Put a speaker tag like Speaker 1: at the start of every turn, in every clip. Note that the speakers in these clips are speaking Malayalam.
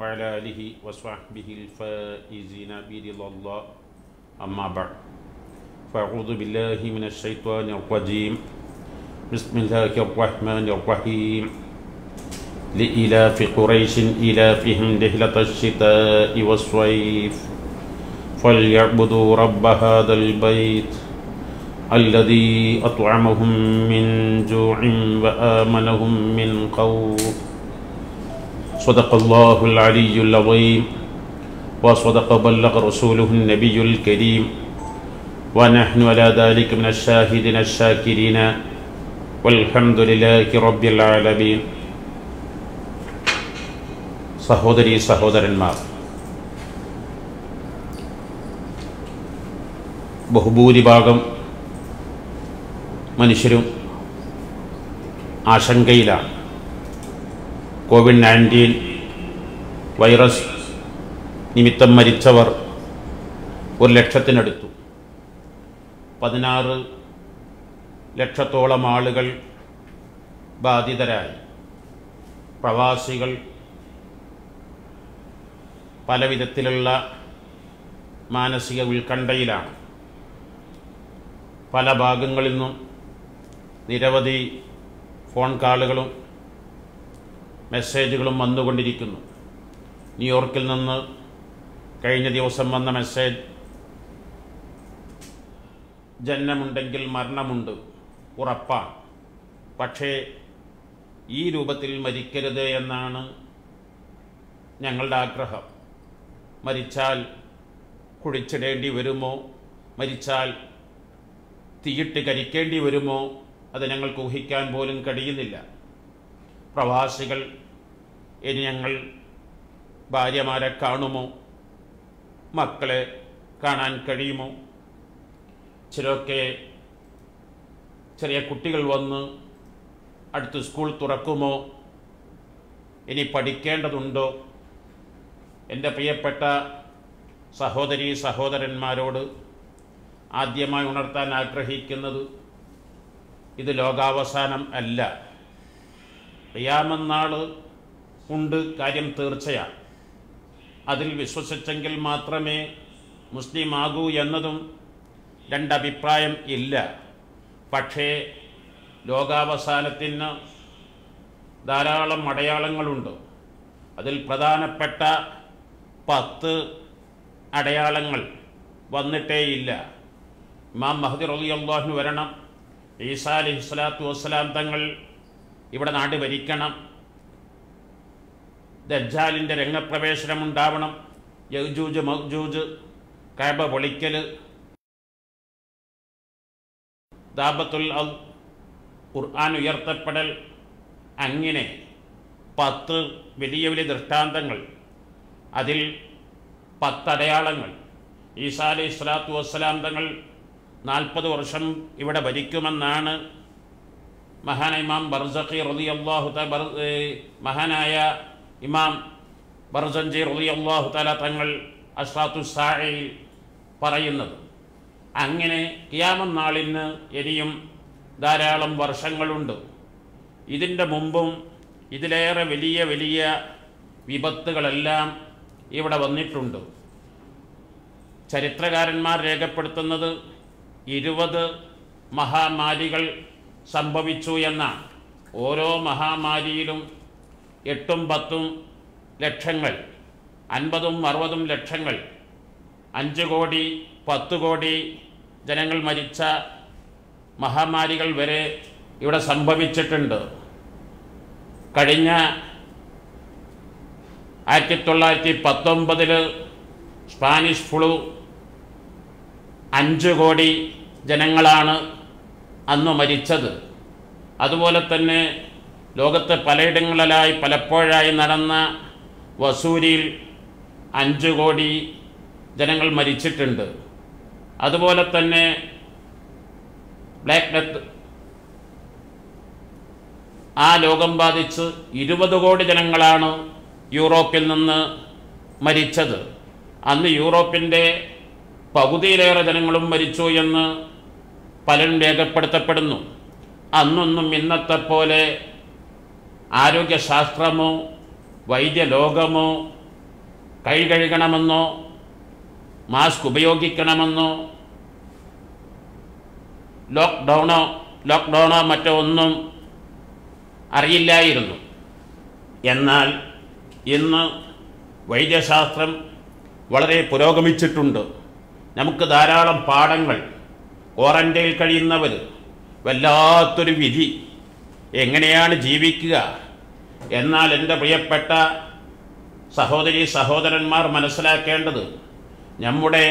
Speaker 1: وعلى آله وصحبه الفائزين برضا الله أما بعد فأعوذ بالله من الشيطان الرجيم بسم الله الرحمن الرحيم لإلاف قريش إلافهم رحلة الشتاء والصيف فليعبدوا رب هذا البيت الذي أطعمهم من جوع وآمنهم من خوف صدق الله العلي العظيم وصدق بلغ رسوله النبي الكريم ونحن على ذلك من الشاهدين الشاكرين والحمد لله رب العالمين സഹോദരി സഹോദരന്മാർ ബഹുഭൂരിഭാഗം മനുഷ്യരും ആശങ്കയിലാണ് കോവിഡ് നയൻറ്റീൻ വൈറസ് നിമിത്തം മരിച്ചവർ ഒരു ലക്ഷത്തിനടുത്തു പതിനാറ് ലക്ഷത്തോളം ആളുകൾ ബാധിതരായി പ്രവാസികൾ പല വിധത്തിലുള്ള മാനസിക ഉത്കണ്ഠയിലാണ് പല ഭാഗങ്ങളിൽ നിന്നും നിരവധി ഫോൺ കാളുകളും മെസ്സേജുകളും വന്നുകൊണ്ടിരിക്കുന്നു ന്യൂയോർക്കിൽ നിന്ന് കഴിഞ്ഞ ദിവസം വന്ന മെസ്സേജ് ജന്മമുണ്ടെങ്കിൽ മരണമുണ്ട് ഉറപ്പാണ് പക്ഷേ ഈ രൂപത്തിൽ മരിക്കരുത് എന്നാണ് ഞങ്ങളുടെ ആഗ്രഹം മരിച്ചാൽ കുഴിച്ചിടേണ്ടി വരുമോ മരിച്ചാൽ തീയിട്ട് കരിക്കേണ്ടി വരുമോ അത് ഞങ്ങൾക്ക് ഊഹിക്കാൻ പോലും കഴിയുന്നില്ല പ്രവാസികൾ ഇനി ഞങ്ങൾ ഭാര്യമാരെ കാണുമോ മക്കളെ കാണാൻ കഴിയുമോ ചിലരൊക്കെ ചെറിയ കുട്ടികൾ വന്ന് അടുത്ത് സ്കൂൾ തുറക്കുമോ ഇനി പഠിക്കേണ്ടതുണ്ടോ എൻ്റെ പ്രിയപ്പെട്ട സഹോദരി സഹോദരന്മാരോട് ആദ്യമായി ഉണർത്താൻ ആഗ്രഹിക്കുന്നത് ഇത് ലോകാവസാനം അല്ല റിയാമെന്നാൾ ഉണ്ട് കാര്യം തീർച്ചയാണ് അതിൽ വിശ്വസിച്ചെങ്കിൽ മാത്രമേ മുസ്ലിം ആകൂ എന്നതും രണ്ടഭിപ്രായം ഇല്ല പക്ഷേ ലോകാവസാനത്തിന് ധാരാളം അടയാളങ്ങളുണ്ട് അതിൽ പ്രധാനപ്പെട്ട പത്ത് അടയാളങ്ങൾ വന്നിട്ടേയില്ല ഇമാം മഹദി റലി അള്ളാഹു വരണം ഈസാ അലി സ്വലാത്തു വസ്സലാം തങ്ങൾ ഇവിടെ നാട് ഭരിക്കണം ദജ്ജാലിൻ്റെ രംഗപ്രവേശനം ഉണ്ടാവണം യജൂജ് മഹ്ജൂജ് കൈബ പൊളിക്കൽ ദാബത്തുൽ അൽ ഖുർആൻ ഉയർത്തപ്പെടൽ അങ്ങനെ പത്ത് വലിയ വലിയ ദൃഷ്ടാന്തങ്ങൾ അതിൽ പത്തടയാളങ്ങൾ ഈസാ അലൈഹി സ്വലാത്തു വസ്സലാം തങ്ങൾ നാൽപ്പത് വർഷം ഇവിടെ ഭരിക്കുമെന്നാണ് മഹാന ഇമാം ബർസഖി റലി അള്ളാഹു മഹാനായ ഇമാം ബർസഞ്ചി റലി അള്ളാഹു തല തങ്ങൾ അഷ്റാത്തു സായിൽ പറയുന്നത് അങ്ങനെ കിയാമം നാളിന് ഇനിയും ധാരാളം വർഷങ്ങളുണ്ട് ഇതിൻ്റെ മുമ്പും ഇതിലേറെ വലിയ വലിയ വിപത്തുകളെല്ലാം ഇവിടെ വന്നിട്ടുണ്ട് ചരിത്രകാരന്മാർ രേഖപ്പെടുത്തുന്നത് ഇരുപത് മഹാമാരികൾ സംഭവിച്ചു എന്നാണ് ഓരോ മഹാമാരിയിലും എട്ടും പത്തും ലക്ഷങ്ങൾ അൻപതും അറുപതും ലക്ഷങ്ങൾ അഞ്ച് കോടി പത്ത് കോടി ജനങ്ങൾ മരിച്ച മഹാമാരികൾ വരെ ഇവിടെ സംഭവിച്ചിട്ടുണ്ട് കഴിഞ്ഞ ആയിരത്തി തൊള്ളായിരത്തി പത്തൊമ്പതിൽ സ്പാനിഷ് ഫ്ലൂ അഞ്ച് കോടി ജനങ്ങളാണ് അന്ന് മരിച്ചത് അതുപോലെ തന്നെ ലോകത്ത് പലയിടങ്ങളിലായി പലപ്പോഴായി നടന്ന വസൂരിയിൽ അഞ്ച് കോടി ജനങ്ങൾ മരിച്ചിട്ടുണ്ട് അതുപോലെ തന്നെ ബ്ലാക്ക് ഡെത്ത് ആ രോഗം ബാധിച്ച് ഇരുപത് കോടി ജനങ്ങളാണ് യൂറോപ്പിൽ നിന്ന് മരിച്ചത് അന്ന് യൂറോപ്പിൻ്റെ പകുതിയിലേറെ ജനങ്ങളും മരിച്ചു എന്ന് പലരും രേഖപ്പെടുത്തപ്പെടുന്നു അന്നൊന്നും ഇന്നത്തെ പോലെ ആരോഗ്യശാസ്ത്രമോ വൈദ്യലോകമോ കൈ കഴുകണമെന്നോ മാസ്ക് ഉപയോഗിക്കണമെന്നോ ലോക്ക്ഡൗണോ ലോക്ക്ഡൗണോ മറ്റോ ഒന്നും അറിയില്ലായിരുന്നു എന്നാൽ ഇന്ന് വൈദ്യശാസ്ത്രം വളരെ പുരോഗമിച്ചിട്ടുണ്ട് നമുക്ക് ധാരാളം പാഠങ്ങൾ ക്വാറന്റൈനിൽ കഴിയുന്നവർ വല്ലാത്തൊരു വിധി എങ്ങനെയാണ് ജീവിക്കുക എന്നാൽ എൻ്റെ പ്രിയപ്പെട്ട സഹോദരി സഹോദരന്മാർ മനസ്സിലാക്കേണ്ടത് നമ്മുടെ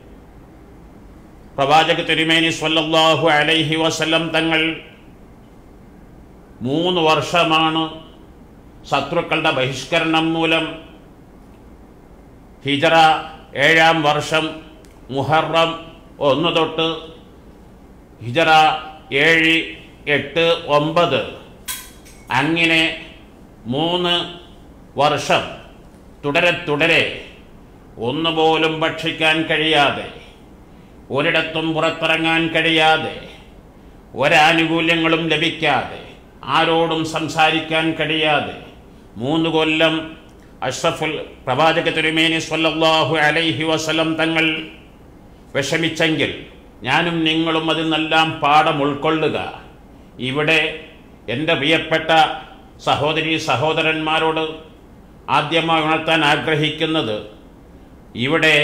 Speaker 1: പ്രവാചക തിരുമേനി സ്വല്ലല്ലാഹു അലൈഹി വസല്ലം തങ്ങൾ മൂന്ന് വർഷമാണ് ശത്രുക്കളുടെ ബഹിഷ്കരണം മൂലം ഹിജറ ഏഴാം വർഷം മുഹറം ഒന്ന് തൊട്ട് ഹിജറ ഏഴ് എട്ട് ഒമ്പത് അങ്ങനെ മൂന്ന് വർഷം തുടരെ തുടരെ ഒന്നുപോലും ഭക്ഷിക്കാൻ കഴിയാതെ ഒരിടത്തും പുറത്തിറങ്ങാൻ കഴിയാതെ ഒരാനുകൂല്യങ്ങളും ലഭിക്കാതെ ആരോടും സംസാരിക്കാൻ കഴിയാതെ മൂന്ന് കൊല്ലം അഷ്റഫുൽ പ്രവാചക തിരുമേനി സ്വല്ലല്ലാഹു അലൈഹി വസല്ലം തങ്ങൾ വിഷമിച്ചെങ്കിൽ ഞാനും നിങ്ങളും അതിൽ നിന്നെല്ലാം പാഠം ഉൾക്കൊള്ളുക ഇവിടെ എൻ്റെ പ്രിയപ്പെട്ട സഹോദരി സഹോദരന്മാരോട് ആദ്യമായി ഉണർത്താൻ ആഗ്രഹിക്കുന്നത് ഇവിടെ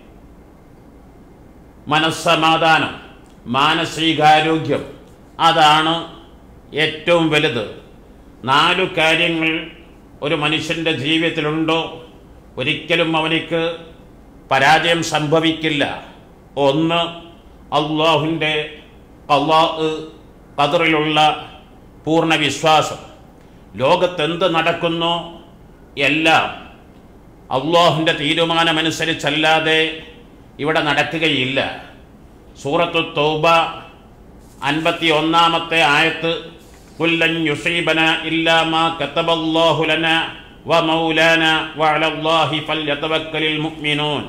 Speaker 1: മനസ്സമാധാനം മാനസികാരോഗ്യം അതാണ് ഏറ്റവും വലുത് നാലു കാര്യങ്ങൾ ഒരു മനുഷ്യൻ്റെ ജീവിതത്തിലുണ്ടോ ഒരിക്കലും അവനിക്ക് പരാജയം സംഭവിക്കില്ല ഒന്ന് അള്ളാഹുവിൻ്റെ അള്ളാഹ് കതറിലുള്ള പൂർണ്ണ വിശ്വാസം ലോകത്തെന്ത് നടക്കുന്നോ എല്ലാം അള്ളാഹുവിൻ്റെ തീരുമാനമനുസരിച്ചല്ലാതെ ഇവിടെ നടക്കുകയില്ല സൂറത്തു തൗബ അൻപത്തി ഒന്നാമത്തെ ആയത്ത് കുല്ലൻ യുസീബന ഇല്ലാ മാ കതബല്ലാഹു ലന വ മൗലാന വ അലല്ലാഹി ഫൽയതവക്കലിൽ മുഅ്മിനൂൻ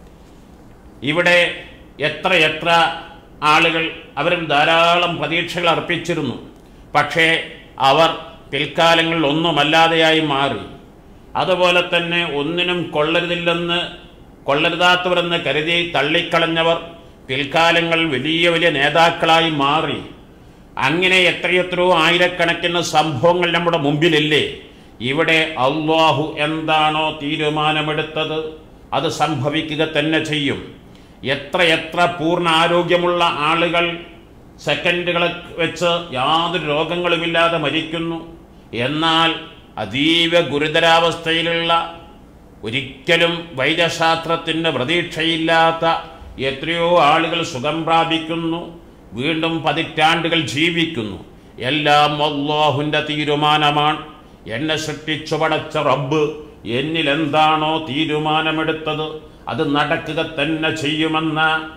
Speaker 1: ഇവിടെ എത്ര എത്ര ആളുകൾ അവരിൽ ധാരാളം പ്രതീക്ഷകൾ അർപ്പിച്ചിരുന്നു പക്ഷേ അവർ പിൽക്കാലങ്ങളിൽ ഒന്നുമല്ലാതെയായി മാറി അതുപോലെ തന്നെ ഒന്നിനും കൊള്ളരുതില്ലെന്ന് കൊള്ളരുതാത്തവരെന്ന് കരുതി തള്ളിക്കളഞ്ഞവർ പിൽക്കാലങ്ങൾ വലിയ വലിയ നേതാക്കളായി മാറി അങ്ങനെ എത്രയെത്രയോ ആയിരക്കണക്കിന് സംഭവങ്ങൾ നമ്മുടെ മുമ്പിലില്ലേ ഇവിടെ അള്ളാഹു എന്താണോ തീരുമാനമെടുത്തത് അത് സംഭവിക്കുക തന്നെ ചെയ്യും എത്ര എത്ര പൂർണ്ണ ആരോഗ്യമുള്ള ആളുകൾ സെക്കൻഡുകൾ വെച്ച് യാതൊരു രോഗങ്ങളുമില്ലാതെ മരിക്കുന്നു എന്നാൽ അതീവ ഗുരുതരാവസ്ഥയിലുള്ള ഒരിക്കലും വൈദ്യശാസ്ത്രത്തിൻ്റെ പ്രതീക്ഷയില്ലാത്ത എത്രയോ ആളുകൾ സുഖം പ്രാപിക്കുന്നു വീണ്ടും പതിറ്റാണ്ടുകൾ ജീവിക്കുന്നു എല്ലാം അള്ളാഹുവിൻ്റെ തീരുമാനമാണ് എന്നെ സൃഷ്ടിച്ചു പടച്ച റബ്ബ് എന്നിൽ എന്താണോ തീരുമാനമെടുത്തത് അത് നടക്കുക തന്നെ ചെയ്യുമെന്ന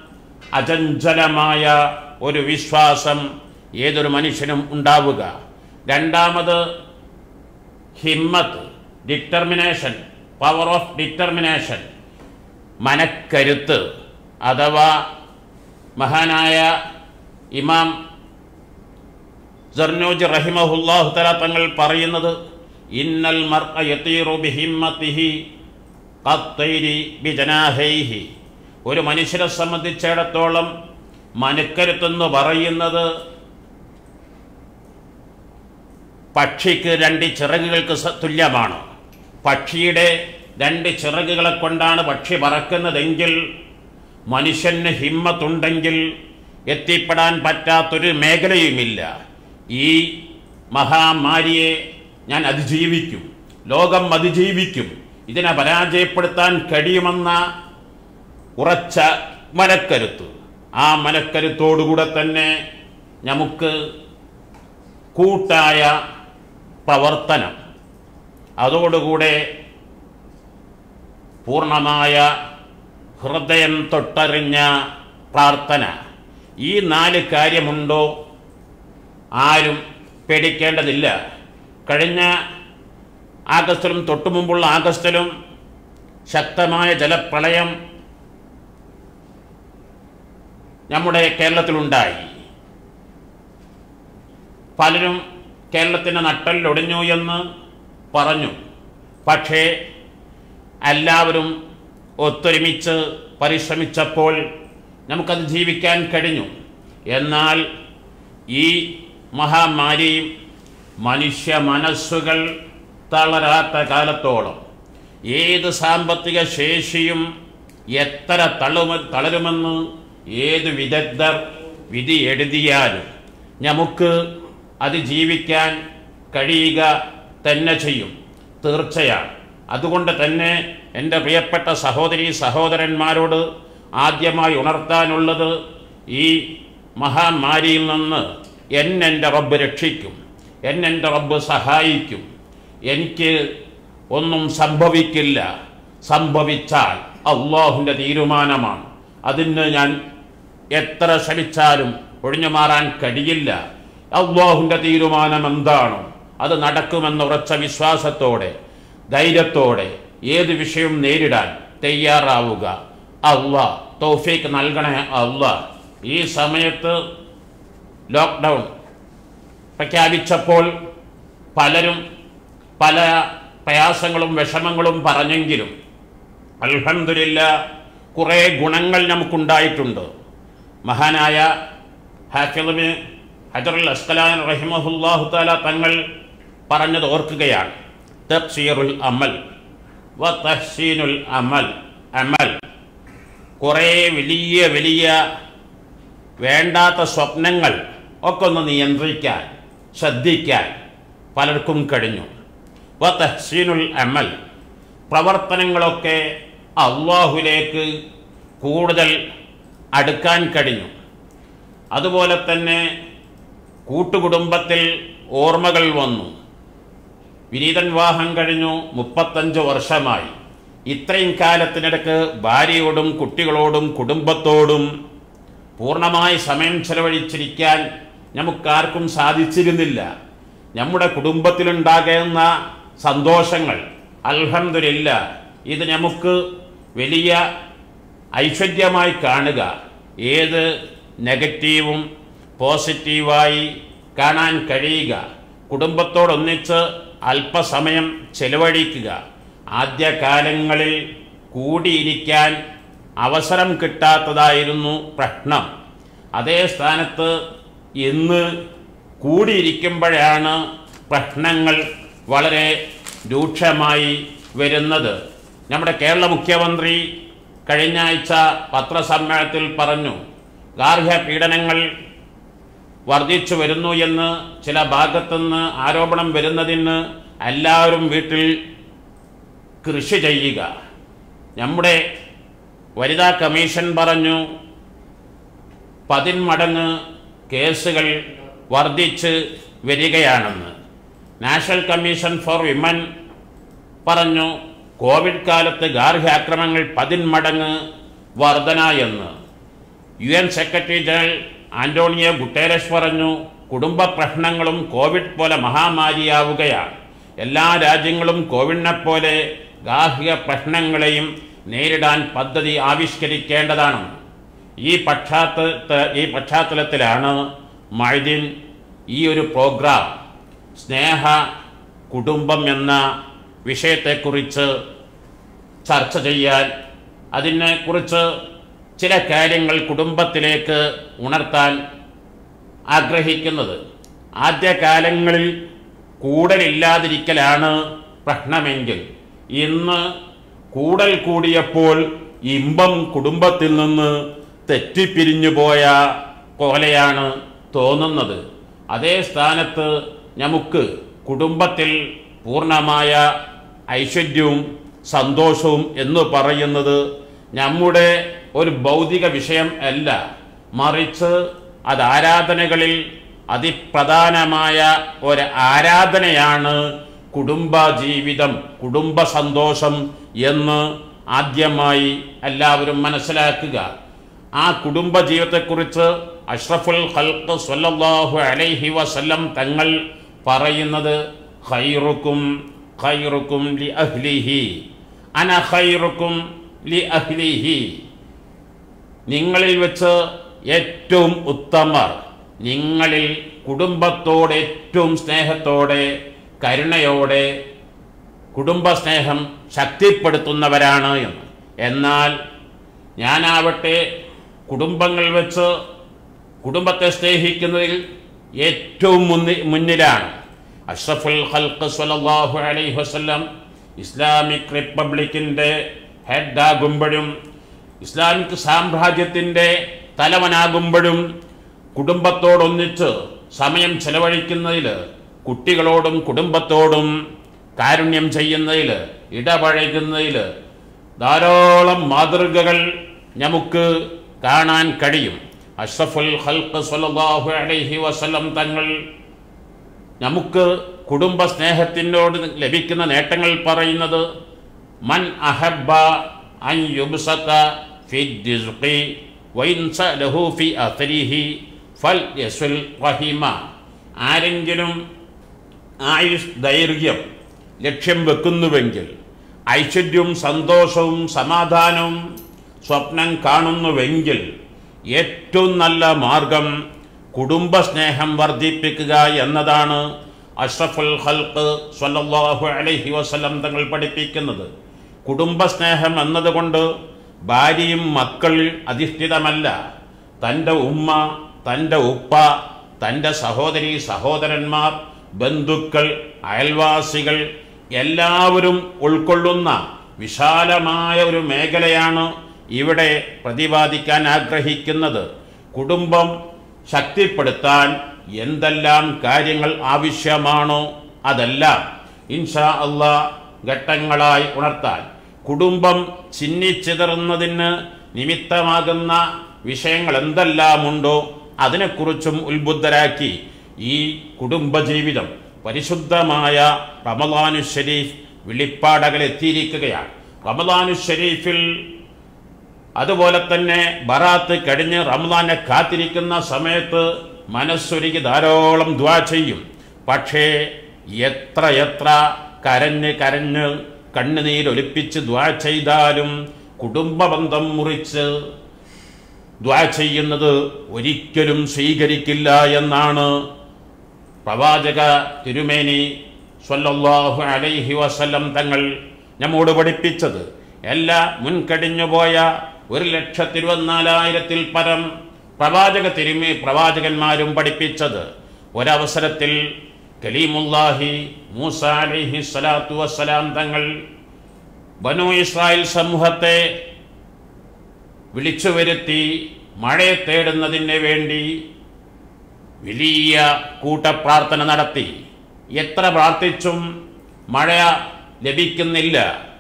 Speaker 1: അചഞ്ചലമായ ഒരു വിശ്വാസം ഏതൊരു മനുഷ്യനും ഉണ്ടാവുക രണ്ടാമത് ഹിമ്മത്ത് ഡിറ്റർമിനേഷൻ പവർ ഓഫ് ഡിറ്റർമിനേഷൻ മനക്കരുത്ത് അഥവാ മഹാനായ ഇമാം ജർനോജ് റഹിമഹുല്ലാഹു തല തങ്ങൾ പറയുന്നത് ഇന്നൽ മർഅ യതീറു ബിഹിമ്മത്തിഹി ഖത്തൈരി ബിജനാഹൈഹി ഒരു മനുഷ്യനെ സംബന്ധിച്ചിടത്തോളം മനക്കരുത്തെന്ന് പറയുന്നത് പക്ഷിക്ക് രണ്ട് ചിറകുകൾക്ക് സ- തുല്യമാണ് പക്ഷിയുടെ രണ്ട് ചിറകുകളെ കൊണ്ടാണ് പക്ഷി പറക്കുന്നതെങ്കിൽ മനുഷ്യന് ഹിമ്മത്തുണ്ടെങ്കിൽ എത്തിപ്പെടാൻ പറ്റാത്തൊരു മേഖലയുമില്ല ഈ മഹാമാരിയെ ഞാൻ അതിജീവിക്കും ലോകം അതിജീവിക്കും ഇതിനെ പരാജയപ്പെടുത്താൻ കഴിയുമെന്ന ഉറച്ച മനക്കരുത്ത് ആ മനക്കരുത്തോടുകൂടെ തന്നെ നമുക്ക് കൂട്ടായ പ്രവർത്തനം അതോടുകൂടെ പൂർണ്ണമായ ഹൃദയം തൊട്ടറിഞ്ഞ പ്രാർത്ഥന ഈ നാല് കാര്യമുണ്ടോ ആരും പേടിക്കേണ്ടതില്ല കഴിഞ്ഞ ആഗസ്റ്റിലും തൊട്ടു മുമ്പുള്ള ആഗസ്റ്റിലും ശക്തമായ ജലപ്രളയം നമ്മുടെ കേരളത്തിലുണ്ടായി പലരും കേരളത്തിൻ്റെ നട്ടലിലൊടിഞ്ഞു എന്ന് പറഞ്ഞു പക്ഷേ എല്ലാവരും ഒത്തൊരുമിച്ച് പരിശ്രമിച്ചപ്പോൾ നമുക്കത് ജീവിക്കാൻ കഴിഞ്ഞു എന്നാൽ ഈ മഹാമാരി മനുഷ്യ മനസ്സുകൾ തളരാത്ത കാലത്തോളം ഏത് സാമ്പത്തിക ശേഷിയും എത്ര തളുമ തളരുമെന്ന് ഏത് വിദഗ്ധർ വിധി എഴുതിയാലും നമുക്ക് അത് ജീവിക്കാൻ കഴിയുക തന്നെ ചെയ്യും തീർച്ചയാണ് അതുകൊണ്ട് തന്നെ എൻ്റെ പ്രിയപ്പെട്ട സഹോദരി സഹോദരന്മാരോട് ആദ്യമായി ഉണർത്താനുള്ളത് ഈ മഹാമാരിയിൽ നിന്ന് എന്നെൻ്റെ റബ്ബ് രക്ഷിക്കും എന്നെൻ്റെ റബ്ബ് സഹായിക്കും എനിക്ക് ഒന്നും സംഭവിക്കില്ല സംഭവിച്ചാൽ അള്ളാഹുവിൻ്റെ തീരുമാനമാണ് അതിന് ഞാൻ എത്ര ശ്രമിച്ചാലും ഒഴിഞ്ഞു മാറാൻ കഴിയില്ല അള്ളാഹുവിൻ്റെ തീരുമാനം എന്താണോ അത് നടക്കുമെന്ന ഉറച്ച വിശ്വാസത്തോടെ ധൈര്യത്തോടെ ഏത് വിഷയവും നേരിടാൻ തയ്യാറാവുക അള്ളാ തൗഫീക്ക് നൽകണേ അള്ളാ ഈ സമയത്ത് ലോക്ക്ഡൗൺ പ്രഖ്യാപിച്ചപ്പോൾ പലരും പല പ്രയാസങ്ങളും വിഷമങ്ങളും പറഞ്ഞെങ്കിലും അൽഹംദുലില്ല കുറേ ഗുണങ്ങൾ നമുക്കുണ്ടായിട്ടുണ്ട് മഹാനായ ഹാഫിളിന് ഹജറുൽ അസ്കലാൻ റഹിമഹുല്ലാഹു താല തങ്ങൾ പറഞ്ഞത് ഓർക്കുകയാണ് തഫ്സീറുൽ അമൽ വ തഹ്സീനുൽ അമൽ അമൽ കുറേ വലിയ വലിയ വേണ്ടാത്ത സ്വപ്നങ്ങൾ ഒക്കെ ഒന്ന് നിയന്ത്രിക്കാൻ ശ്രദ്ധിക്കാൻ പലർക്കും കഴിഞ്ഞു വ തഹ്സീനുൽ അമൽ പ്രവർത്തനങ്ങളൊക്കെ അള്ളാഹുലേക്ക് കൂടുതൽ അടുക്കാൻ കഴിഞ്ഞു അതുപോലെ തന്നെ കൂട്ടുകുടുംബത്തിൽ ഓർമ്മകൾ വന്നു വിനീതൻ വിവാഹം കഴിഞ്ഞു മുപ്പത്തഞ്ച് വർഷമായി ഇത്രയും കാലത്തിനിടക്ക് ഭാര്യയോടും കുട്ടികളോടും കുടുംബത്തോടും പൂർണ്ണമായി സമയം ചെലവഴിച്ചിരിക്കാൻ നമുക്കാർക്കും സാധിച്ചിരുന്നില്ല നമ്മുടെ കുടുംബത്തിലുണ്ടാകുന്ന സന്തോഷങ്ങൾ അൽഹംദുലില്ല ഇത് നമുക്ക് വലിയ ഐശ്വര്യമായി കാണുക ഏത് നെഗറ്റീവും പോസിറ്റീവായി കാണാൻ കഴിയുക കുടുംബത്തോടൊന്നിച്ച് അല്പസമയം ചെലവഴിക്കുക ആദ്യകാലങ്ങളിൽ കൂടിയിരിക്കാൻ അവസരം കിട്ടാത്തതായിരുന്നു പ്രശ്നം അതേ സ്ഥാനത്ത് ഇന്ന് കൂടിയിരിക്കുമ്പോഴാണ് പ്രശ്നങ്ങൾ വളരെ രൂക്ഷമായി വരുന്നത് നമ്മുടെ കേരള മുഖ്യമന്ത്രി കഴിഞ്ഞ ആഴ്ച പത്രസമ്മേളനത്തിൽ പറഞ്ഞു ഗാർഹ്യ പീഡനങ്ങൾ വർദ്ധിച്ചു വരുന്നു എന്ന് ചില ഭാഗത്തുനിന്ന് ആരോപണം വരുന്നതിന് എല്ലാവരും വീട്ടിൽ കൃഷി ചെയ്യുക നമ്മുടെ വനിതാ കമ്മീഷൻ പറഞ്ഞു പതിന്മടങ്ങ് കേസുകൾ വർദ്ധിച്ച് വരികയാണെന്ന് നാഷണൽ കമ്മീഷൻ ഫോർ വിമൻ പറഞ്ഞു കോവിഡ് കാലത്ത് ഗാർഹികാക്രമണങ്ങൾ പതിന്മടങ്ങ് വർധന എന്ന് U N secretary general Antonio Guterres പറഞ്ഞു കുടുംബ പ്രശ്നങ്ങളും കോവിഡ് പോലെ മഹാമാരിയാവുകയാണ് എല്ലാ രാജ്യങ്ങളും കോവിഡിനെ പോലെ ഗാർഹിക പ്രശ്നങ്ങളെയും നേരിടാൻ പദ്ധതി ആവിഷ്കരിക്കേണ്ടതാണ് ഈ പശ്ചാത്തല ഈ പശ്ചാത്തലത്തിലാണ് മൈദിൻ ഈ ഒരു പ്രോഗ്രാം സ്നേഹ കുടുംബം എന്ന വിഷയത്തെക്കുറിച്ച് ചർച്ച ചെയ്യാൻ അതിനെക്കുറിച്ച് ചില കാര്യങ്ങൾ കുടുംബത്തിലേക്ക് ഉണർത്താൻ ആഗ്രഹിക്കുന്നത് ആദ്യകാലങ്ങളിൽ കൂടലില്ലാതിരിക്കലാണ് പ്രശ്നമെങ്കിൽ ഇന്ന് കൂടൽ കൂടിയപ്പോൾ ഇമ്പം കുടുംബത്തിൽ നിന്ന് തെറ്റിപ്പിരിഞ്ഞു പോയ പോലെയാണ് തോന്നുന്നത് അതേ സ്ഥാനത്ത് നമുക്ക് കുടുംബത്തിൽ പൂർണ്ണമായ ഐശ്വര്യവും സന്തോഷവും എന്ന് പറയുന്നത് നമ്മുടെ ഒരു ഭൗതിക വിഷയം അല്ല മറിച്ച് അത് ആരാധനകളിൽ അതിപ്രധാനമായ ഒരു ആരാധനയാണ് കുടുംബ ജീവിതം കുടുംബ സന്തോഷം എന്ന് ആദ്യമായി എല്ലാവരും മനസ്സിലാക്കുക ആ കുടുംബ ജീവിതത്തെക്കുറിച്ച് അഷ്റഫുൽ ഖൽഖ് സ്വല്ലല്ലാഹു അലൈഹി വസല്ലം തങ്ങൾ പറയുന്നത് ഖൈറുക്കും ഖൈറുക്കും ലി അഹ്ലിഹി അന ഖൈറുക്കും ലി അഹ്ലിഹി നിങ്ങളിൽ വെച്ച് ഏറ്റവും ഉത്തമർ നിങ്ങളിൽ കുടുംബത്തോടെ ഏറ്റവും സ്നേഹത്തോടെ കരുണയോടെ കുടുംബസ്നേഹം ശക്തിപ്പെടുത്തുന്നവരാണ് എന്ന് എന്നാൽ ഞാനാവട്ടെ കുടുംബങ്ങൾ വെച്ച് കുടുംബത്തെ സ്നേഹിക്കുന്നതിൽ ഏറ്റവും മുന്നി മുന്നിലാണ് അഷ്റഫുൽ ഖൽഖ് സ്വല്ലല്ലാഹു അലൈഹി വസല്ലം ഇസ്ലാമിക് റിപ്പബ്ലിക്കിൻ്റെ ഹെഡാകുമ്പോഴും ഇസ്ലാമിക് സാമ്രാജ്യത്തിൻ്റെ തലവനാകുമ്പോഴും കുടുംബത്തോടൊന്നിച്ച് സമയം ചെലവഴിക്കുന്നതിൽ കുട്ടികളോടും കുടുംബത്തോടും കാരുണ്യം ചെയ്യുന്നതിൽ ഇടപഴകുന്നതിൽ ധാരാളം മാതൃകകൾ നമുക്ക് കാണാൻ കഴിയും അഷ്റഫുൽ ഖൽഖ് സ്വല്ലല്ലാഹു അലൈഹി വസല്ലം തങ്ങൾ നമുക്ക് കുടുംബ സ്നേഹത്തിനോട് ലഭിക്കുന്ന നേട്ടങ്ങൾ പറയുന്നത് മൻ അഹബ്ബ അൻ യുബ്സത ഫി ദിസ്ഖി വൈൻസ ലഹു ഫി അഥരിഹി ഫൽ യസുൽ റഹിമ ആരെങ്കിലും ആയുഷ് ദൈർഘ്യം ലക്ഷ്യം വെക്കുന്നുവെങ്കിൽ ഐശ്വര്യവും സന്തോഷവും സമാധാനവും സ്വപ്നം കാണുന്നുവെങ്കിൽ ഏറ്റവും നല്ല മാർഗം കുടുംബസ്നേഹം വർദ്ധിപ്പിക്കുക എന്നതാണ് അഷ്റഫുൽ ഖൽഖ് സ്വല്ലല്ലാഹു അലൈഹി വസല്ലം തങ്ങൾ പഠിപ്പിക്കുന്നത് കുടുംബസ്നേഹം എന്നതുകൊണ്ട് ഭാര്യയും മക്കളിൽ അധിഷ്ഠിതമല്ല തൻ്റെ ഉമ്മ തൻ്റെ ഉപ്പ തൻ്റെ സഹോദരി സഹോദരന്മാർ ബന്ധുക്കൾ അയൽവാസികൾ എല്ലാവരും ഉൾക്കൊള്ളുന്ന വിശാലമായ ഒരു മേഖലയാണ് ഇവിടെ പ്രതിപാദിക്കാൻ ആഗ്രഹിക്കുന്നത് കുടുംബം ശക്തിപ്പെടുത്താൻ എന്തെല്ലാം കാര്യങ്ങൾ ആവശ്യമാണോ അതെല്ലാം ഇൻഷാ അള്ളാ ഘട്ടങ്ങളായി ഉണർത്താൻ കുടുംബം ചിന്നിച്ചിതറുന്നതിന് നിമിത്തമാകുന്ന വിഷയങ്ങൾ എന്തെല്ലാമുണ്ടോ അതിനെക്കുറിച്ചും ഉത്ബുദ്ധരാക്കി ഈ കുടുംബജീവിതം പരിശുദ്ധമായ റമദാനു ഷരീഫ് വെളിപ്പാടകൾ എത്തിയിരിക്കുകയാണ് റമദാനു ഷരീഫിൽ അതുപോലെ തന്നെ ബറാത്ത് കഴിഞ്ഞ് റംസാനെ കാത്തിരിക്കുന്ന സമയത്ത് മനസ്സൊരുക്കി ധാരാളം ദ്വാ ചെയ്യും പക്ഷേ എത്ര എത്ര കരഞ്ഞ് കരഞ്ഞ് കണ്ണുനീരൊലിപ്പിച്ച് ദ്വാ ചെയ്താലും കുടുംബബന്ധം മുറിച്ച് ദ്വാ ചെയ്യുന്നത് ഒരിക്കലും സ്വീകരിക്കില്ല എന്നാണ് പ്രവാചക തിരുമേനി സ്വല്ലല്ലാഹു അലൈഹി വസല്ലം തങ്ങൾ നമ്മോട് പഠിപ്പിച്ചത് എല്ലാ മുൻകടിഞ്ഞുപോയ ഒരു ലക്ഷത്തി ഇരുപത്തിനാലായിരത്തിൽ പരം പ്രവാചക തിരുമേ പ്രവാചകന്മാരും പഠിപ്പിച്ചത് ഒരവസരത്തിൽ കലീമുല്ലാഹി മൂസ അലൈഹി സ്വലാത്തു വസ്സലാം തങ്ങൾ ബനു ഇസ്രായേൽ സമൂഹത്തെ വിളിച്ചു വരുത്തി മഴയെ തേടുന്നതിന് വേണ്ടി വലിയ കൂട്ടപ്രാർത്ഥന നടത്തി എത്ര പ്രാർത്ഥിച്ചും മഴ ലഭിക്കുന്നില്ല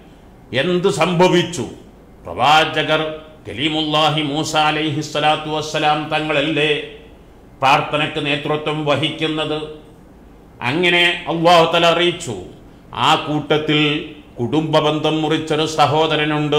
Speaker 1: എന്ത് സംഭവിച്ചു പ്രവാചകർ കലീമുല്ലാഹി മൂസ അലൈഹി സ്വലാത്തു വസ്സലാം തങ്ങളല്ലേ പ്രാർത്ഥനയ്ക്ക് നേതൃത്വം വഹിക്കുന്നത് അങ്ങനെ അള്ളാഹുതല അറിയിച്ചു ആ കൂട്ടത്തിൽ കുടുംബബന്ധം മുറിച്ചൊരു സഹോദരനുണ്ട്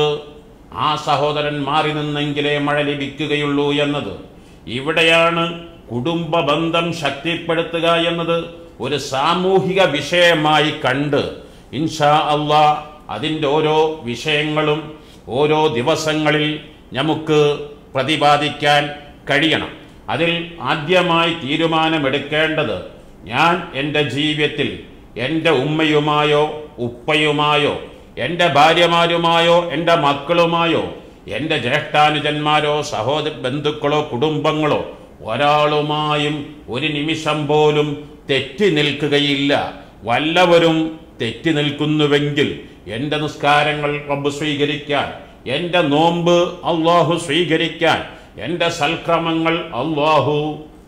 Speaker 1: ആ സഹോദരൻ മാറി നിന്നെങ്കിലേ മഴ ലഭിക്കുകയുള്ളൂ എന്നത് ഇവിടെയാണ് കുടുംബ ബന്ധം ശക്തിപ്പെടുത്തുക എന്നത് ഒരു സാമൂഹിക വിഷയമായി കണ്ട് ഇൻഷാ അള്ളാ അതിൻ്റെ ഓരോ വിഷയങ്ങളും ഓരോ ദിവസങ്ങളിൽ നമുക്ക് പ്രതിപാദിക്കാൻ കഴിയണം അതിൽ ആദ്യമായി തീരുമാനമെടുക്കേണ്ടത് ഞാൻ എൻ്റെ ജീവിതത്തിൽ എൻ്റെ ഉമ്മയുമായോ ഉപ്പയുമായോ എൻ്റെ ഭാര്യമാരുമായോ എൻ്റെ മക്കളുമായോ എൻ്റെ ജ്യേഷ്ഠാനുജന്മാരോ സഹോദര ബന്ധുക്കളോ കുടുംബങ്ങളോ ഒരാളുമായും ഒരു നിമിഷം പോലും തെറ്റി നിൽക്കുകയില്ല വല്ലവരും തെറ്റി നിൽക്കുന്നുവെങ്കിൽ എൻ്റെ നിസ്കാരങ്ങൾ റബ്ബ് സ്വീകരിക്കാൻ എൻ്റെ നോമ്പ് അള്ളാഹു സ്വീകരിക്കാൻ എൻ്റെ സൽക്രമങ്ങൾ അള്ളാഹു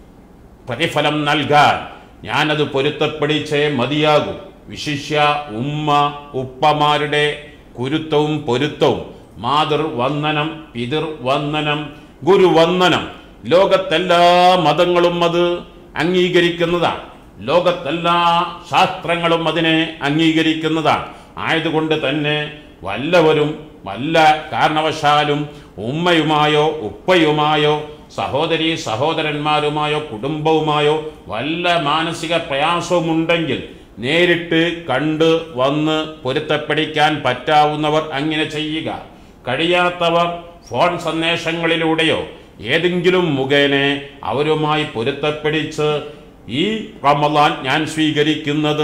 Speaker 1: പ്രതിഫലം നൽകാൻ ഞാനത് പൊരുത്തപ്പെടിച്ചേ മതിയാകൂ വിശിഷ്യ ഉമ്മ ഉപ്പമാരുടെ കുരുത്തവും പൊരുത്തവും മാതൃ വന്ദനം പിതൃ വന്ദനം ഗുരുവന്ദനം ലോകത്തെല്ലാ മതങ്ങളും അത് അംഗീകരിക്കുന്നതാണ് ലോകത്തെല്ലാ ശാസ്ത്രങ്ങളും അതിനെ അംഗീകരിക്കുന്നതാണ് ആയതുകൊണ്ട് തന്നെ വല്ലവരും വല്ല കാരണവശാലും ഉമ്മയുമായോ ഉപ്പയുമായോ സഹോദരി സഹോദരന്മാരുമായോ കുടുംബവുമായോ വല്ല മാനസിക പ്രയാസവുമുണ്ടെങ്കിൽ നേരിട്ട് കണ്ട് വന്ന് പൊരുത്തപ്പെടിക്കാൻ പറ്റാവുന്നവർ അങ്ങനെ ചെയ്യുക കഴിയാത്തവർ ഫോൺ സന്ദേശങ്ങളിലൂടെയോ ഏതെങ്കിലും മുഖേന അവരുമായി പൊരുത്തപ്പെടിച്ച് ഈ റമദാൻ ഞാൻ സ്വീകരിക്കുന്നത്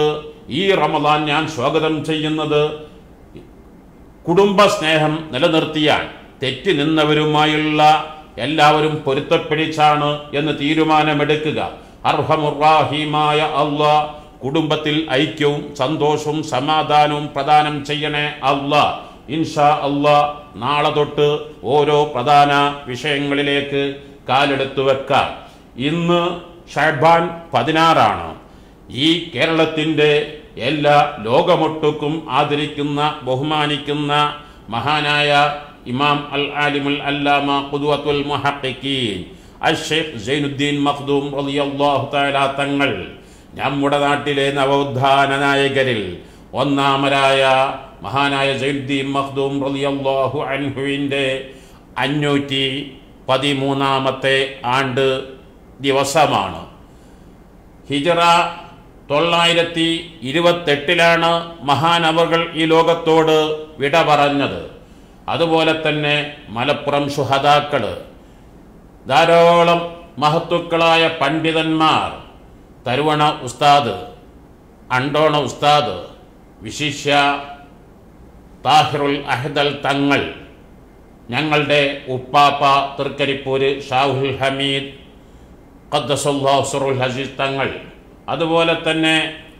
Speaker 1: ഈ റമദാൻ ഞാൻ സ്വാഗതം ചെയ്യുന്നത് കുടുംബ സ്നേഹം നിലനിർത്തിയാൽ തെറ്റി നിന്നവരുമായുള്ള എല്ലാവരും പൊരുത്തപ്പിടിച്ചാണ് എന്ന് തീരുമാനമെടുക്കുക അർഹമുറാഹിമായ അള്ളാ കുടുംബത്തിൽ ഐക്യവും സന്തോഷവും സമാധാനവും പ്രദാനം ചെയ്യണേ അള്ളാ ഇൻഷാ അള്ളാ നാളെ തൊട്ട് ഓരോ പ്രധാന വിഷയങ്ങളിലേക്ക് കാലെടുത്തു വെക്കാം ഇന്ന് ഷഹബാൻ പതിനാറാണ് ഈ കേരളത്തിൻ്റെ എല്ലാ ലോകമൊട്ടുക്കും ആദരിക്കുന്ന ബഹുമാനിക്കുന്ന മഹാനായ ഇമാം അൽ ആലിമുൽ അല്ലാമ ഖുദ്വത്തുൽ മുഹഖിഖീൻ അഷ്ഷേഖ് സൈനുദ്ദീൻ മഖ്ദൂം റളിയല്ലാഹു തആല തങ്ങൾ നമ്മുടെ നാട്ടിലെ നവോത്ഥാന നായകരിൽ ഒന്നാമരായ മഹാനായ സൈനുദ്ദീൻ മഖ്ദൂം റളിയല്ലാഹു അൻഹുവിൻ്റെ അഞ്ഞൂറ്റി പതിമൂന്നാമത്തെ ആണ്ട് ദിവസമാണ് ഹിജറ തൊള്ളായിരത്തി ഇരുപത്തെട്ടിലാണ് മഹാനവകൾ ഈ ലോകത്തോട് വിട പറഞ്ഞത് അതുപോലെ തന്നെ മലപ്പുറം ശുഹതാക്കള് ധാരാളം മഹത്തുക്കളായ പണ്ഡിതന്മാർ തരുവണ ഉസ്താദ് അണ്ടോണ ഉസ്താദ് വിശിഷ്യ താഹിറുൽ അഹദൽ തങ്ങൾ ഞങ്ങളുടെ ഉപ്പാപ്പ തൃക്കരിപ്പൂര് ഷാഹുൽ ഹമീദ് ഖദ്ദസുൽ ഹസീസ് തങ്ങൾ അതുപോലെ തന്നെ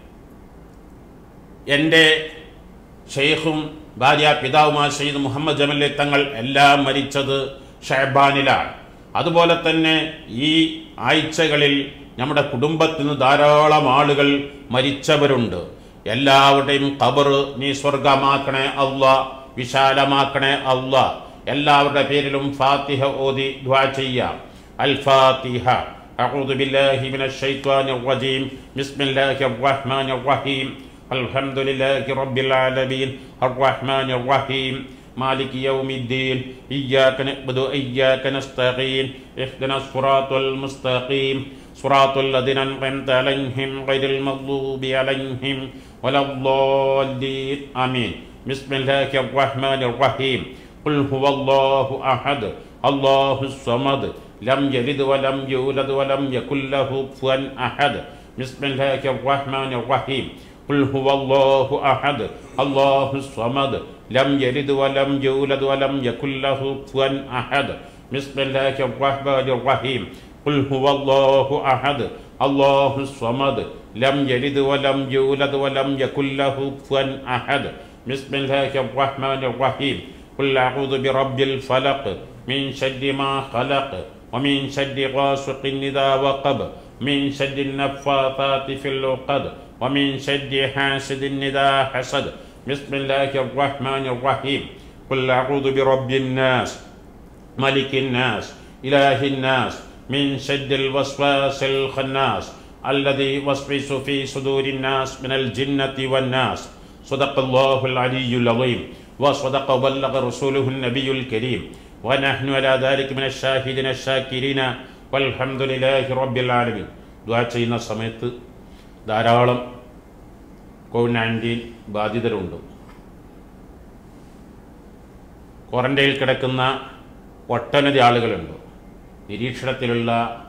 Speaker 1: എൻ്റെ ഷെയ്ഖും ഭാര്യ പിതാവുമായ സയ്യിദ് മുഹമ്മദ് ജമല്ലി തങ്ങൾ എല്ലാം മരിച്ചത് ഷഹബാനിലാണ് അതുപോലെ തന്നെ ഈ ആഴ്ചകളിൽ നമ്മുടെ കുടുംബത്തിൽ നിന്ന് ധാരാളം ആളുകൾ മരിച്ചവരുണ്ട് എല്ലാവരുടെയും കബർ നീ സ്വർഗമാക്കണേ അല്ല വിശാലമാക്കണേ അല്ല എല്ലാവരുടെ പേരിലും ഫാത്തിഹ ഓതി ദ്വാ ചെയ്യാം അൽ ഫാത്തിഹ أعوذ بالله من الشيطان الرجيم بسم الله الرحمن الرحيم الحمد لله رب العالمين الرحمن الرحيم مالك يوم الدين إياك نعبد وإياك نستعين اهدنا الصراط المستقيم صراط الذين أنعمت عليهم غير المغضوب عليهم ولا الضالين آمين بسم الله الرحمن الرحيم قل هو الله أحد الله الصمد لم يلد ولم يولد ولم يكن له كفوا أحد بسم الله الرحمن الرحيم قل هو الله أحد الله الصمد لم يلد ولم يولد ولم يكن له كفوا أحد بسم الله الرحمن الرحيم قل هو الله أحد الله الصمد لم يلد ولم يولد ولم يكن له كفوا أحد بسم الله الرحمن الرحيم قل أعوذ برب الفلق من شر ما خلق ومن شر غاسق إذا وقب من شر النفاثات في العقد ومن شر حاسد إذا حسد بسم الله الرحمن الرحيم قل أعوذ برب الناس ملك الناس إله الناس من شر الوسواس الخناس الذي يوسوس في صدور الناس من الجنة والناس صدق الله العلي العظيم وصدق وبلغ رسوله النبي الكريم ونحن على ذلك من الشاهدين الشاكرين والحمد لله رب العالمين ദുആ ചെയ്യുന്ന സമയത്ത് ധാരാളം കോവിഡ് നയൻറ്റീൻ ബാധിതരുണ്ട് ക്വാറന്റൈനിൽ കിടക്കുന്ന ഒട്ടനവധി ആളുകളുണ്ട് നിരീക്ഷണത്തിലുള്ള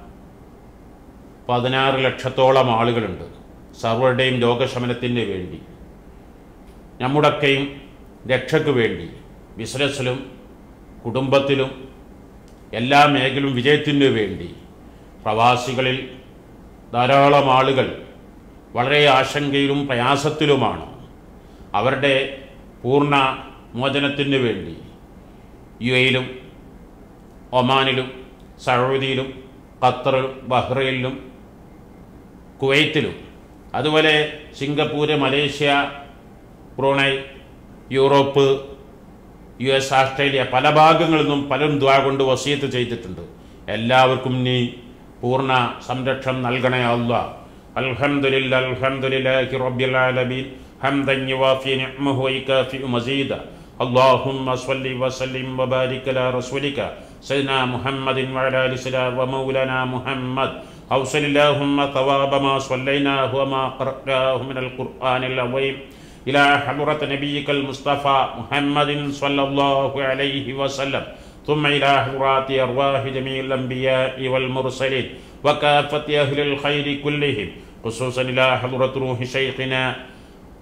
Speaker 1: പതിനാറ് ലക്ഷത്തോളം ആളുകളുണ്ട് സർവരുടെയും രോഗശമനത്തിന് വേണ്ടി നമ്മുടെയൊക്കെയും രക്ഷയ്ക്ക് വേണ്ടി ബിസിനസ്സിലും കുടുംബത്തിലും എല്ലാ മേഖലയും വിജയത്തിനു വേണ്ടി പ്രവാസികളിൽ ധാരാളം ആളുകൾ വളരെ ആശങ്കയിലും പ്രയാസത്തിലുമാണ് അവരുടെ പൂർണ്ണ മോചനത്തിന് വേണ്ടി യു എയിലും ഒമാനിലും സൗദിയിലും ഖത്തറിലും ബഹ്റൈനിലും കുവൈത്തിലും അതുപോലെ Singapore Malaysia Brunei Europe U S Australia പല ഭാഗങ്ങളിൽ നിന്നും പലരും ദ്വാ കൊണ്ട് വസീത്ത് ചെയ്തിട്ടുണ്ട് എല്ലാവർക്കും നീ പൂർണ്ണ സംരക്ഷണം നൽകണേ അല്ല അൽഹംദുലില്ല അൽഹംദുലില്ലാഹി റബ്ബിൽ ആലമീൻ ഹംദൻ യുവാഫി നിഅമഹു വയകാഫി മസീദ اللهم صل وسلم وبارك على رسولك سيدنا محمد وعلى ال سيدنا ومولانا محمد اوصل اللهم ثواب ما صليناه وما قرأناه من القرآن العظيم إلى حضرة نبيك المصطفى محمد صلى الله عليه وسلم ثم إلى حضرات أرواح جميع الأنبياء والمرسلين وكافة أهل الخير كلهم خصوصا إلى حضرة روح شيخنا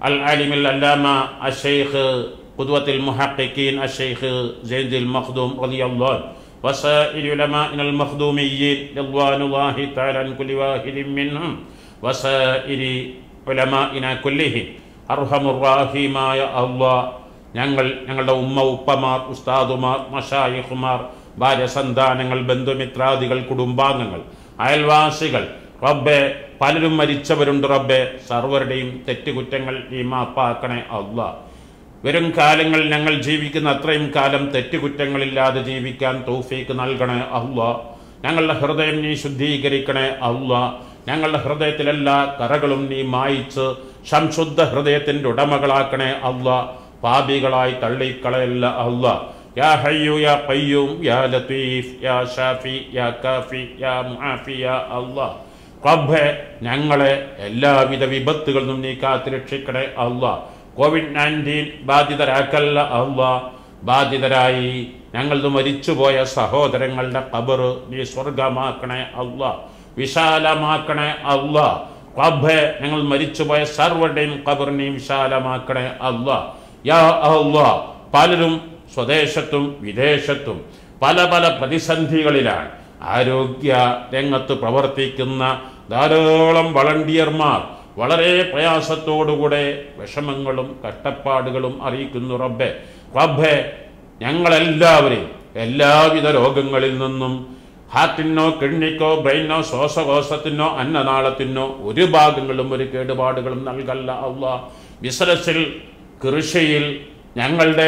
Speaker 1: العالم العلامة الشيخ قدوة المحققين الشيخ زيد المخدوم رضي الله عنه وسائر علمائنا المخدوميين رضوان الله تعالى عن كل واحد منهم وسائر علمائنا كلهم أرحم الراحماയ അള്ളാഹ് ഞങ്ങൾ ഞങ്ങളുടെ ഉമ്മ ഉപ്പമാർ ഉസ്താദുമാർ മഷായിഖുമാർ ഭാര്യ സന്താനങ്ങൾ ബന്ധുമിത്രാദികൾ കുടുംബാംഗങ്ങൾ അയൽവാസികൾ റബ്ബെ പലരും മരിച്ചവരുണ്ട് റബ്ബെ സർവരുടെയും തെറ്റുകുറ്റങ്ങൾ നീ മാപ്പാക്കണേ അള്ളാഹ് വരും കാലങ്ങളിൽ ഞങ്ങൾ ജീവിക്കുന്ന അത്രയും കാലം തെറ്റുകുറ്റങ്ങളില്ലാതെ ജീവിക്കാൻ തൗഫീക്ക് നൽകണേ അള്ളാ ഞങ്ങളുടെ ഹൃദയം നീ ശുദ്ധീകരിക്കണേ അള്ളാ ഞങ്ങളുടെ ഹൃദയത്തിലെല്ലാ കറകളും നീ മായിച്ച് സംശുദ്ധ ഹൃദയത്തിന്റെ ഉടമകളാക്കണേ അള്ളാ പാപികളായി തള്ളിക്കളയല്ല അള്ളാ യാ ഹയ്യു യാ ഖയ്യൂം യാ ലത്തീഫ് യാ ഷാഫി യാ കാഫി യാ മുആഫി യാ അള്ളാ റബ്ബെ ഞങ്ങളെ എല്ലാവിധ വിപത്തുകളിൽ നിന്നും നീ കാത്തുരക്ഷിക്കണേ അള്ളാ കോവിഡ് നയൻറ്റീൻ ബാധിതരാക്കല്ല അള്ളാ ബാധിതരായി ഞങ്ങളത് മരിച്ചുപോയ സഹോദരങ്ങളുടെ കബറ് നീ സ്വർഗമാക്കണേ അള്ളാ വിശാലമാക്കണേ അള്ളാ റബ്ബെ ഞങ്ങൾ മരിച്ചുപോയ സർവരുടെയും കബർ നീ വിശാലമാക്കണേ അള്ളാ യാ അള്ളാ പലരും സ്വദേശത്തും വിദേശത്തും പല പല പ്രതിസന്ധികളിലാണ് ആരോഗ്യ രംഗത്ത് പ്രവർത്തിക്കുന്ന ധാരാളം വളണ്ടിയർമാർ വളരെ പ്രയാസത്തോടുകൂടെ വിഷമങ്ങളും കഷ്ടപ്പാടുകളും അറിയിക്കുന്നു റബ്ബെ റബ്ബെ ഞങ്ങളെല്ലാവരെയും എല്ലാവിധ രോഗങ്ങളിൽ നിന്നും ഹാർട്ടിനോ കിഡ്നിക്കോ ബ്രെയിനോ ശ്വാസകോശത്തിനോ അന്നനാളത്തിനോ ഒരു ഭാഗങ്ങളും ഒരു കേടുപാടുകളും നൽകല്ല അള്ളാ ബിസിനസ്സിൽ കൃഷിയിൽ ഞങ്ങളുടെ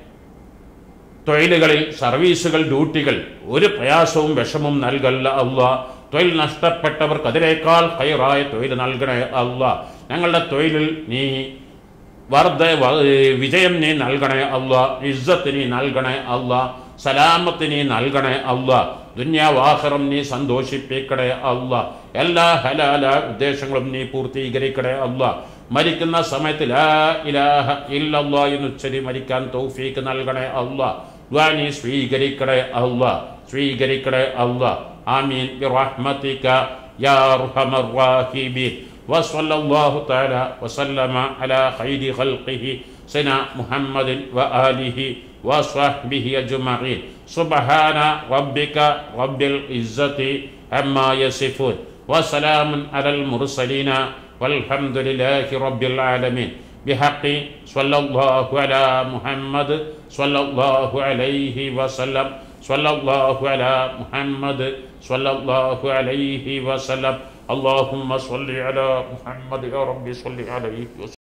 Speaker 1: തൊഴിലുകളിൽ സർവീസുകൾ ഡ്യൂട്ടികൾ ഒരു പ്രയാസവും വിഷമവും നൽകല്ല അല്ല തൊഴിൽ നഷ്ടപ്പെട്ടവർക്ക് അതിനേക്കാൾ ഹൈറായ തൊഴിൽ നൽകണേ അല്ല ഞങ്ങളുടെ തൊഴിലിൽ നീ വർദ്ധ വ- വിജയം നീ നൽകണേ അല്ല ഇസ്സത്ത് നീ നൽകണേ അല്ല സലാമത്ത് നീ നൽകണേ അല്ല ദുന്യാവാഹരം നീ സന്തോഷിപ്പിക്കണേ അല്ല എല്ലാ ഹലാല ഉദ്ദേശങ്ങളും നീ പൂർത്തീകരിക്കണേ അല്ല മരിക്കുന്ന സമയത്ത് ലാ ഇലാഹ ഇല്ലല്ലാ എന്ന് ഉച്ചരി മരിക്കാൻ തൗഫീക്ക് നൽകണേ അല്ല ദ്വാ നീ സ്വീകരിക്കണേ അല്ല സ്വീകരിക്കണേ അല്ല ആമീൻ ബിറഹ്മതിക യാ അർഹമർ റാഹിമീൻ وصلى الله تعالى وسلم على خير خلقه سنا محمد وآله وصحبه أجمعين سبحان ربك رب العزة عما يصفون وسلام على المرسلين والحمد لله رب العالمين بحق صلى الله على محمد صلى الله عليه وسلم صلى الله على محمد صلى الله عليه وسلم اللهم صل على محمد يا رب صل عليه وسلم